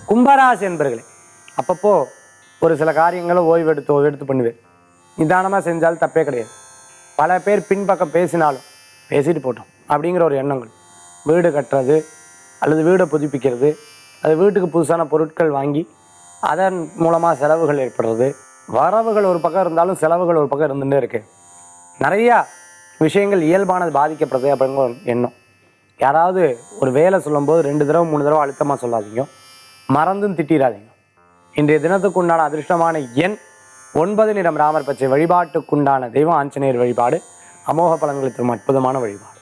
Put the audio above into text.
கும்பராசி என்பர்களே அப்பப்போ ஒரு சில காரியங்களை ஓய்வெடுத்து ஓய்வெடுத்து பண்ணுவேன் நிதானமாக செஞ்சால் தப்பே கிடையாது பல பேர் பின்பக்கம் பேசினாலும் பேசிட்டு போட்டோம் அப்படிங்கிற ஒரு எண்ணங்கள் வீடு கட்டுறது அல்லது வீடை புதுப்பிக்கிறது அது வீட்டுக்கு புதுசான பொருட்கள் வாங்கி அதன் மூலமாக செலவுகள் ஏற்படுறது வரவுகள் ஒரு பக்கம் இருந்தாலும் செலவுகள் ஒரு பக்கம் இருந்துகிட்டே இருக்கு நிறையா விஷயங்கள் இயல்பானது பாதிக்கப்படுது அப்படிங்கிற ஒரு எண்ணம் யாராவது ஒரு வேலை சொல்லும்போது ரெண்டு தடவை மூணு தடவை அழுத்தமாக சொல்லாதீங்க மறந்தும் திட்டிடாதீங்க இன்றைய தினத்துக்கு உண்டான அதிர்ஷ்டமான எண் ஒன்பது நிறம் ராமர் பச்சை வழிபாட்டுக்குண்டான தெய்வம் ஆஞ்சநேயர் வழிபாடு அமோக பலன்களை தரும் அற்புதமான வழிபாடு